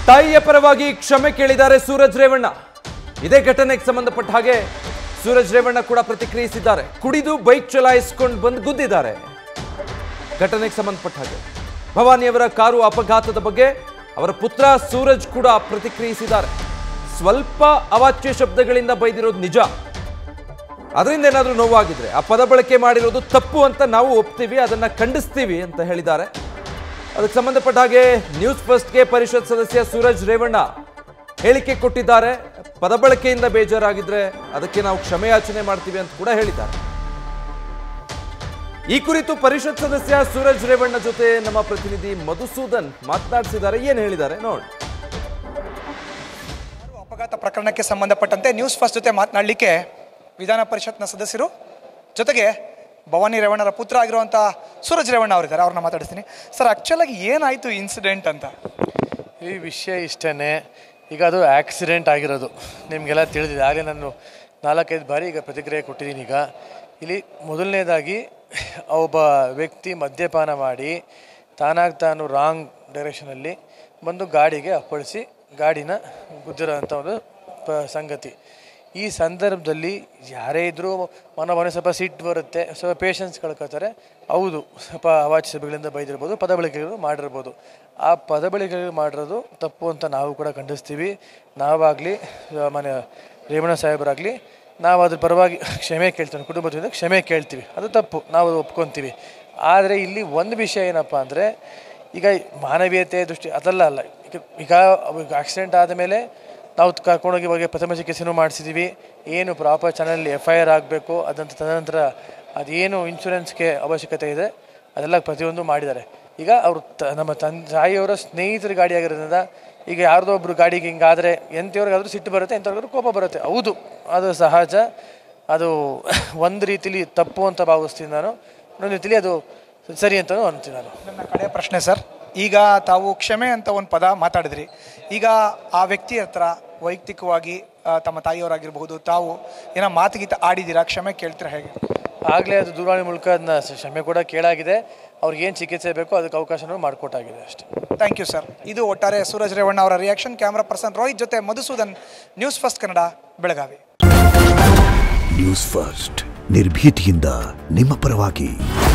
ತಾಯಿಯ ಪರವಾಗಿ ಕ್ಷಮೆ ಕೇಳಿದ್ದಾರೆ ಸೂರಜ್ ರೇವಣ್ಣ ಇದೇ ಘಟನೆಗೆ ಸಂಬಂಧಪಟ್ಟ ಹಾಗೆ ಸೂರಜ್ ರೇವಣ್ಣ ಕೂಡ ಪ್ರತಿಕ್ರಿಯಿಸಿದ್ದಾರೆ ಕುಡಿದು ಬೈಕ್ ಚಲಾಯಿಸಿಕೊಂಡು ಬಂದು ಗುದ್ದಿದ್ದಾರೆ ಘಟನೆಗೆ ಸಂಬಂಧಪಟ್ಟ ಹಾಗೆ ಭವಾನಿಯವರ ಕಾರು ಅಪಘಾತದ ಬಗ್ಗೆ ಅವರ ಪುತ್ರ ಸೂರಜ್ ಕೂಡ ಪ್ರತಿಕ್ರಿಯಿಸಿದ್ದಾರೆ ಸ್ವಲ್ಪ ಅವಾಚ್ಯ ಶಬ್ದಗಳಿಂದ ಬೈದಿರೋದು ನಿಜ ಅದರಿಂದ ಏನಾದರೂ ನೋವಾಗಿದ್ರೆ ಆ ಪದ ಬಳಕೆ ಮಾಡಿರೋದು ತಪ್ಪು ಅಂತ ನಾವು ಒಪ್ತೀವಿ ಅದನ್ನ ಖಂಡಿಸ್ತೀವಿ ಅಂತ ಹೇಳಿದ್ದಾರೆ ಅದಕ್ಕೆ ಸಂಬಂಧಪಟ್ಟ ಹಾಗೆ ನ್ಯೂಸ್ ಫಸ್ಟ್ಗೆ ಪರಿಷತ್ ಸದಸ್ಯ ಸೂರಜ್ ರೇವಣ್ಣ ಹೇಳಿಕೆ ಕೊಟ್ಟಿದ್ದಾರೆ ಪದ ಬಳಕೆಯಿಂದ ಬೇಜಾರಾಗಿದ್ರೆ ಅದಕ್ಕೆ ನಾವು ಕ್ಷಮೆಯಾಚನೆ ಮಾಡ್ತೀವಿ ಅಂತ ಕೂಡ ಹೇಳಿದ್ದಾರೆ ಈ ಕುರಿತು ಪರಿಷತ್ ಸದಸ್ಯ ಸೂರಜ್ ರೇವಣ್ಣ ಜೊತೆ ನಮ್ಮ ಪ್ರತಿನಿಧಿ ಮಧುಸೂದನ್ ಮಾತನಾಡಿಸಿದ್ದಾರೆ ಏನು ಹೇಳಿದ್ದಾರೆ ನೋಡಿ ಅಪಘಾತ ಪ್ರಕರಣಕ್ಕೆ ಸಂಬಂಧಪಟ್ಟಂತೆ ನ್ಯೂಸ್ ಫಸ್ಟ್ ಜೊತೆ ಮಾತನಾಡಲಿಕ್ಕೆ ವಿಧಾನ ಪರಿಷತ್ನ ಸದಸ್ಯರು ಜೊತೆಗೆ ಭವಾನಿ ರೇವಣ್ಣರ ಪುತ್ರ ಆಗಿರುವಂಥ ಸೂರಜ್ ರೇವಣ್ಣ ಅವರಿದ್ದಾರೆ ಅವ್ರನ್ನ ಮಾತಾಡಿಸ್ತೀನಿ ಸರ್ ಆ್ಯಕ್ಚುಲಾಗಿ ಏನಾಯಿತು ಇನ್ಸಿಡೆಂಟ್ ಅಂತ ಈ ವಿಷಯ ಇಷ್ಟೇ ಈಗ ಅದು ಆಕ್ಸಿಡೆಂಟ್ ಆಗಿರೋದು ನಿಮಗೆಲ್ಲ ತಿಳಿದಿದೆ ಆಗಲೇ ನಾನು ನಾಲ್ಕೈದು ಬಾರಿ ಈಗ ಪ್ರತಿಕ್ರಿಯೆ ಕೊಟ್ಟಿದ್ದೀನಿ ಈಗ ಇಲ್ಲಿ ಮೊದಲನೇದಾಗಿ ಒಬ್ಬ ವ್ಯಕ್ತಿ ಮದ್ಯಪಾನ ಮಾಡಿ ತಾನಾಗಿ ತಾನು ರಾಂಗ್ ಡೈರೆಕ್ಷನಲ್ಲಿ ಬಂದು ಗಾಡಿಗೆ ಅಪ್ಪಳಿಸಿ ಗಾಡಿನ ಗುದ್ದಿರೋಂಥ ಒಂದು ಪ ಸಂಗತಿ ಈ ಸಂದರ್ಭದಲ್ಲಿ ಯಾರೇ ಇದ್ದರೂ ಮನೋಭಾವನೆ ಸ್ವಲ್ಪ ಸಿಟ್ಟು ಬರುತ್ತೆ ಸ್ವಲ್ಪ ಪೇಷನ್ಸ್ ಕಳ್ಕೊತಾರೆ ಹೌದು ಸ್ವಲ್ಪ ಅವಾಚ್ಯ ಸಭೆಗಳಿಂದ ಬೈದಿರ್ಬೋದು ಪದ ಬಳಕೆಗಳು ಮಾಡಿರ್ಬೋದು ಆ ಪದ ಬಳಕೆಗಳು ಮಾಡಿರೋದು ತಪ್ಪು ಅಂತ ನಾವು ಕೂಡ ಖಂಡಿಸ್ತೀವಿ ನಾವಾಗಲಿ ಮನೆ ರೇವಣ್ಣ ಸಾಹೇಬರಾಗಲಿ ನಾವು ಅದ್ರ ಪರವಾಗಿ ಕ್ಷಮೆ ಕೇಳ್ತೀವಿ ಕುಟುಂಬದಿಂದ ಕ್ಷಮೆ ಕೇಳ್ತೀವಿ ಅದು ತಪ್ಪು ನಾವು ಒಪ್ಕೊತೀವಿ ಆದರೆ ಇಲ್ಲಿ ಒಂದು ವಿಷಯ ಏನಪ್ಪ ಅಂದರೆ ಈಗ ಮಾನವೀಯತೆ ದೃಷ್ಟಿ ಅದಲ್ಲ ಅಲ್ಲ ಈಗ ಈಗ ಆಕ್ಸಿಡೆಂಟ್ ಆದಮೇಲೆ ನಾವು ಕರ್ಕೊಂಡೋಗಿ ಇವಾಗ ಪ್ರಥಮ ಚಿಕಿತ್ಸೆನೂ ಮಾಡಿಸಿದ್ದೀವಿ ಏನು ಪ್ರಾಪರ್ ಚಾನಲಲ್ಲಿ ಎಫ್ ಐ ಆರ್ ಆಗಬೇಕು ಅದಂತ ತದನಂತರ ಅದೇನು ಇನ್ಶೂರೆನ್ಸ್ಗೆ ಅವಶ್ಯಕತೆ ಇದೆ ಅದೆಲ್ಲ ಪ್ರತಿಯೊಂದು ಮಾಡಿದ್ದಾರೆ ಈಗ ಅವರು ತ ನಮ್ಮ ತಂದೆ ತಾಯಿಯವರ ಸ್ನೇಹಿತರ ಗಾಡಿ ಆಗಿರೋದ್ರಿಂದ ಈಗ ಯಾರ್ದೋ ಒಬ್ರು ಗಾಡಿಗೆ ಹಿಂಗಾದರೆ ಎಂಥವ್ರಿಗಾದ್ರೂ ಸಿಟ್ಟು ಬರುತ್ತೆ ಎಂಥವ್ರಿಗಾದ್ರೂ ಕೋಪ ಬರುತ್ತೆ ಹೌದು ಅದು ಸಹಜ ಅದು ಒಂದು ರೀತಿಲಿ ತಪ್ಪು ಅಂತ ಭಾವಿಸ್ತೀನಿ ನಾನು ಇನ್ನೊಂದು ರೀತಿಲಿ ಅದು ಸರಿ ಅಂತಲೂ ಅಂತೀನಿ ನಾನು ನನ್ನ ಕಡೆ ಪ್ರಶ್ನೆ ಸರ್ ಈಗ ತಾವು ಕ್ಷಮೆ ಅಂತ ಒಂದು ಪದ ಮಾತಾಡಿದ್ರಿ ಈಗ ಆ ವ್ಯಕ್ತಿ ಹತ್ರ ವೈಯಕ್ತಿಕವಾಗಿ ಆ, ತಮ್ಮ ತಾಯಿಯವರಾಗಿರ್ಬಹುದು ತಾವು ಏನೋ ಮಾತುಗೀತ ಆಡಿದ್ದೀರಾ ಕ್ಷಮೆ ಕೇಳ್ತೀರಾ ಹೇಗೆ ಆಗಲೇ ಅದು ದೂರವಾಣಿ ಮೂಲಕ ಅದನ್ನ ಕ್ಷಮೆ ಕೂಡ ಕೇಳಾಗಿದೆ ಅವ್ರಿಗೆ ಏನು ಚಿಕಿತ್ಸೆ ಬೇಕೋ ಅದಕ್ಕೆ ಅವಕಾಶನೂ ಮಾಡಿಕೊಟ್ಟಾಗಿದೆ ಅಷ್ಟೇ ಥ್ಯಾಂಕ್ ಯು ಸರ್ ಇದು ಒಟ್ಟಾರೆ ಸೂರಜ್ ರೇವಣ್ಣ ಅವರ ರಿಯಾಕ್ಷನ್ ಕ್ಯಾಮ್ರಾ ಪರ್ಸನ್ ರೋಹಿತ್ ಜೊತೆ Madhusudan news first Kannada Belagavi news first ನಿರ್ಭೀತಿಯಿಂದ ನಿಮ್ಮ ಪರವಾಗಿ